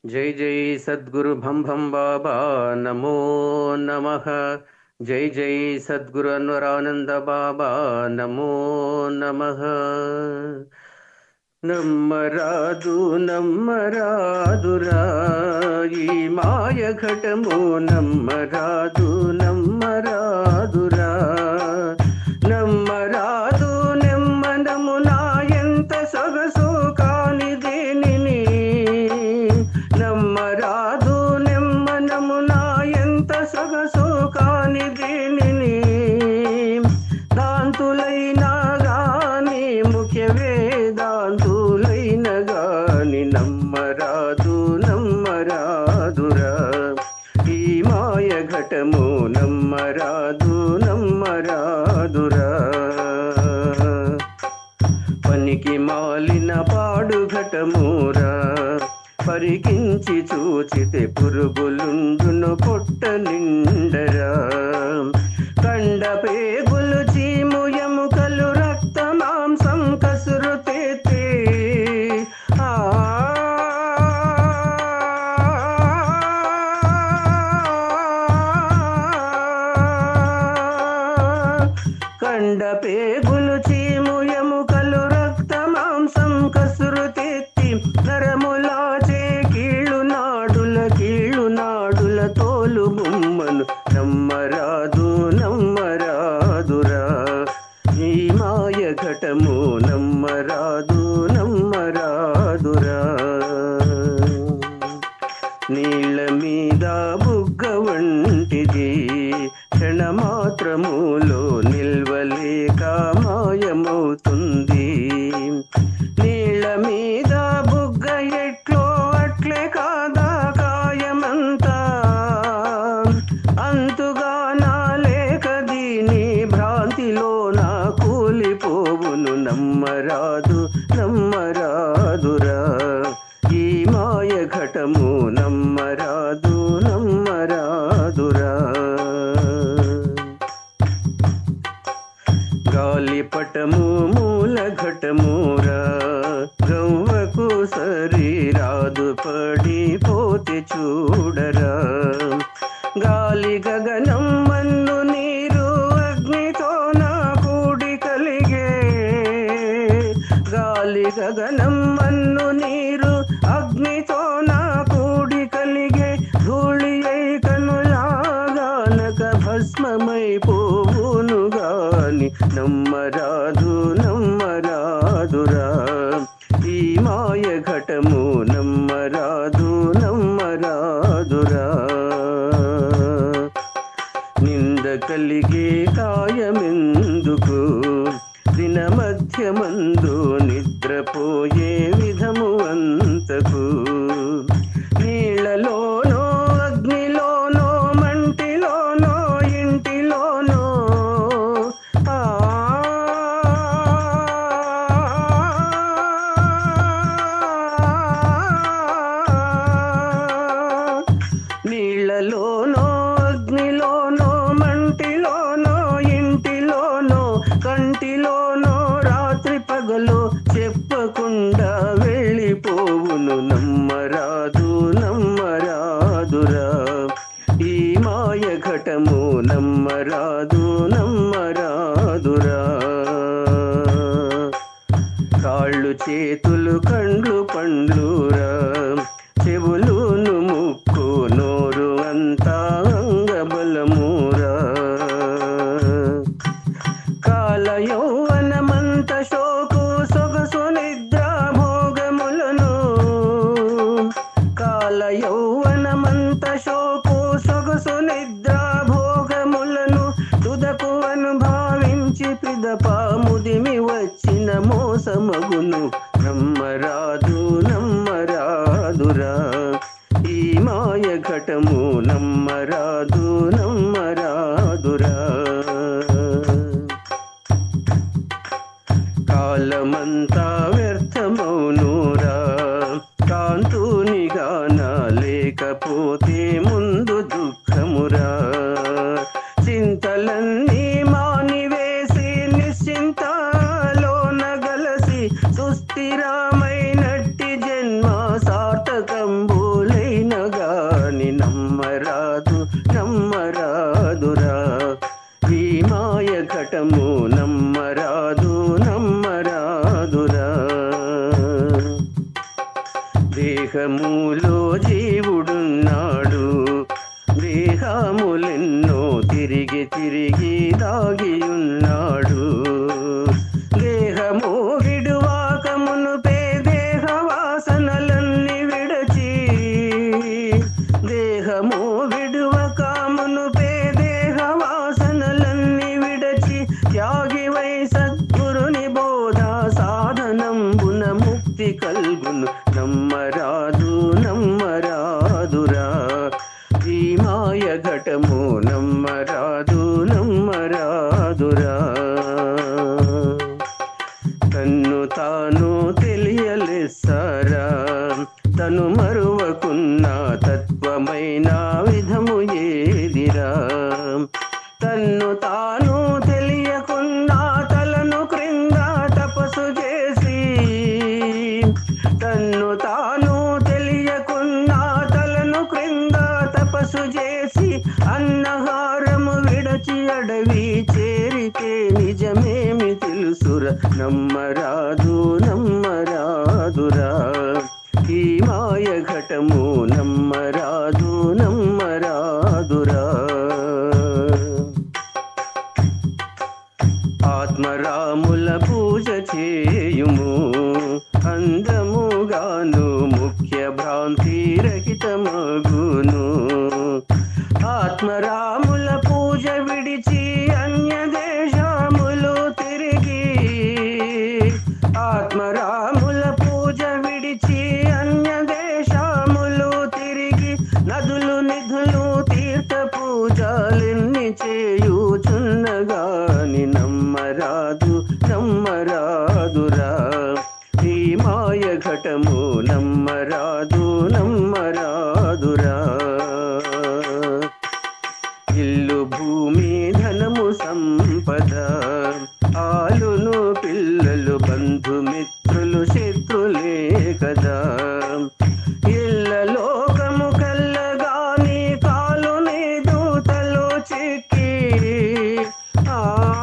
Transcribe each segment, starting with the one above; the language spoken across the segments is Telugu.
జై జై సద్గురు భం భం బాబా నమో నమః జై జై సద్గురు అన్వరానంద బాబా నమో నమః నమ్మరాదు నమ్మరాదురా ఈ మాయ ఘటము నమ్మరాదు నమ్మరాదురా నమ్మరాదు నెమ్మనము నా ఎంత సొగసు కాని దేనిని నమ్మరాదు నెమ్మనము నా ఎంత సొగసు కాని దేనిని దాంతులైనా గాని ముఖ్య వేదాంతులైన గాని నమ్మరాదు నమ్మరాదురా ఈ మాయ ఘటము నమ్మరాదు నమ్మరాదురా పనికి మాలిన పాడు ఘటమురా పరికించి చూచితే పురుగులుండును పొట్ట నిండరా కండ పేగులు చీము ఎముకలు రక్త మాంసం కసురు తేతే ఆ కండ పేగులు చీము ఎముకలు రక్త మాంసం కసురు తెత్తి నరములాచే కీళ్ళు నాడుల కీళ్ళు నాడుల తోలు బొమ్మను నమ్మరాదు నమ్మరాదురా ఈ మాయ ఘటము నమ్మరాదు నమ్మరాదురా నీళ్ళ మీద బుగ్గ వంటిది క్షణమాత్రములో నిల్వలేక మాయమవుతుంది నీళ్ళ మీద బుగ్గ ఎట్లో అట్లే కాదా కాయమంతా అంతుగా నా లేక దీని భ్రాంతిలో నా కూలిపోవును నమ్మరాదు నమ్మరాదురా ఈ మాయ ఘటము నమ్మరాదు నమ్మరాదురా గాలిపటము మూల ఘటమురా గవ్వకు శరీరాదు పడిపోతే చూడరా గాలి గగనం మన్ను నీరు అగ్నితో నా కూడి కలిగే గాలి గగనం మన్ను నీరు అగ్నితో నా కూడి కలిగే ధూళి అయి కనులాగానక భస్మమైపోవును గాని నమ్మరాదు నమ్మరాదురా ఈ మాయ ఘటము నమ్మరాదు నమ్మరాదురా నింద కలిగే కాయమెందుకు దిన మధ్యమందు నిద్రపోయే విధము అంతకు నీళ్ళలోనో అగ్నిలోనో మంటిలోనో ఇంటిలోనో ఆ నీళ్ళలోనో అగ్నిలోనో మంటిలోనో ఇంటిలోనో కంటిలోనో రాత్రి పగలు చెప్పకుండా వెళ్ళిపోవును నమ్మరాదు నమ్మరాదురా ఈ మాయ ఘటము నమ్మరాదు నమ్మరాదురా కాళ్ళు చేతులు కండ్లు పండ్లురా చెవులును ముక్కు నోరు అంతా అంగబలమురా కాల యౌవనమంత శోకు సొగసు నిద్ర భోగములను కాల యౌవనమంత శోకు సొగసు నిద్ర భోగములను తుదకు అనుభవించి పిదప ముదిమి వచ్చిన మోసమగును నమ్మరాదు నమ్మరాదురా ఈ మాయ ఘటము నమ్మరాదు నమ్మరాదురా కాలమంతా వ్యర్థమౌనురా కాంతునిగాన లేకపోతే ముందు దుఃఖమురా చింతలన్నీ మానివేసి నిశ్చింతలో నగలసి సుస్థిరమైనట్టి జన్మ సార్థకంబులే నమ్మరాదు నమ్మరాదురా దేహములో జీవుడున్నాడు దేహములెన్నో తిరిగి తిరిగి దాగియున్నాడు దేహము విడువాక మునుపే దేహ వాసనలన్నీ విడచి దేహము విడువక మునుపే దేహ వాసనలన్నీ విడచి త్యాగివై సద్గురుని బోధ సాధనంబున ముక్తి కల్గును నమ్మరాదు నమ్మరాదురా ఈ మాయ ఘటము నమ్మరాదు నమ్మరాదురా తన్ను తాను తెలియలేసారా తను మరువకున్న తత్వమైన విధము ఏదిరా తన్ను తాను తెలియకున్నా తలను క్రింద తపస్సు చేసి తన్ను తాను తెలియకున్నా తలను క్రింద తపస్సు చేసి అన్నహారము విడచి అడవి చేరితే నిజమేమి తెలుసుర నమ్మరాదు నమ్మరాదురా ఈ మాయ ఘటము నమ్మరాదు నమ్మరాదురా ఆత్మరాముల పూజ చేయుము అందముగాను ముఖ్య భ్రాంతి రహితమగును ఆత్మరాముల పూజ విడిచి అన్య దేశములు తిరిగి ఆత్మరాముల పూజ విడిచి అన్య దేశములు తిరిగి నదులు నిధులు తీర్థ పూజలెన్ని చేయుచున్నగాని నమ్మరాదు నమ్మరాదురా ఈ మాయ ఘటము నమ్మరాదు నమ్మరాదురా ఇల్లు భూమి ధనము సంపద ఆలును పిల్లలు బంధుమిత్రులు శత్రులే కదా ఇళ్ళ లోకము కల్లగాని కాలు నీ దూతలో చిక్కి ఆ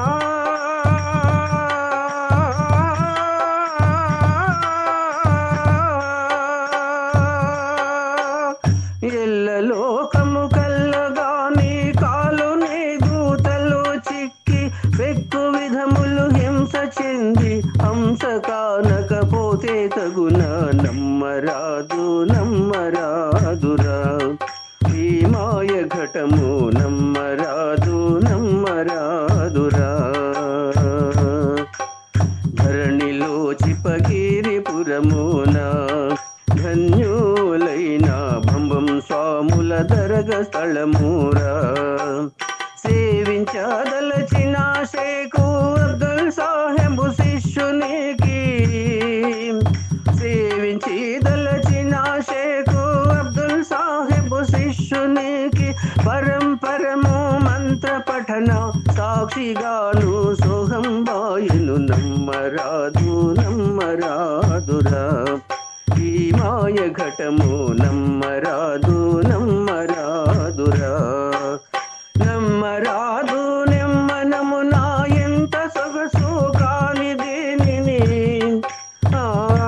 ఎల్ల లోకము కల్లగాని కాలు నీ దూతలో చిక్కి పెక్కు విధములు హింస చెంది హంస కానకపోతే తగున నమ్మరాదు నమ్మరాదురా ఈ మాయ ఘటము నమ్మరాదు నమ్మరాదురా ధరణిలో చిపగిరిపురమున ధన్యులైన భంబం స్వాముల దరగ స్థలమురా సేవించదలచిన షేకు అబ్దుల్ సాహెబు శిష్యునికి సేవించి దలచిన షేకు అబ్దుల్ సాహెబు శిష్యునికి పరంపరము మంత్ర పఠన సాక్షిగాను సోహం బాయును నమ్మరాదు నమ్మరాదురా ఈ మాయ ఘటము నమ్మరాదు నమ్మరాదురా నమ్మరాదు నెమ్మనము నా ఎంత సొగసు కాని దేనిని ఆ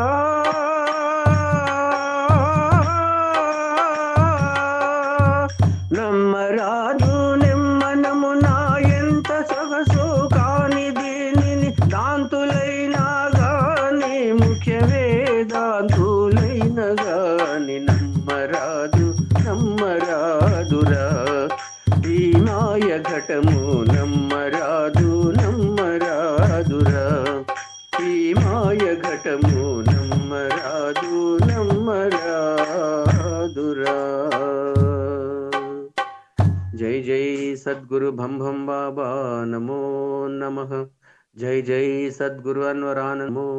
నమ్మరాదు నెమ్మనము నా ఎంత సొగసు కాని దీనిని దాంతులైనా గాని ముఖ్య వేదాంతులైన గాని నమ్మరాదు నమ్మరాదురా ఈ మాయ ఘటము నమ్మరాదు నమ్మరాదురా ఈ మాయ ఘటము నమ్మరాదు నమ్మరాదురా జై జై సద్గురు భం భం బాబా నమో నమః జై జై సద్గురు అన్వరానమో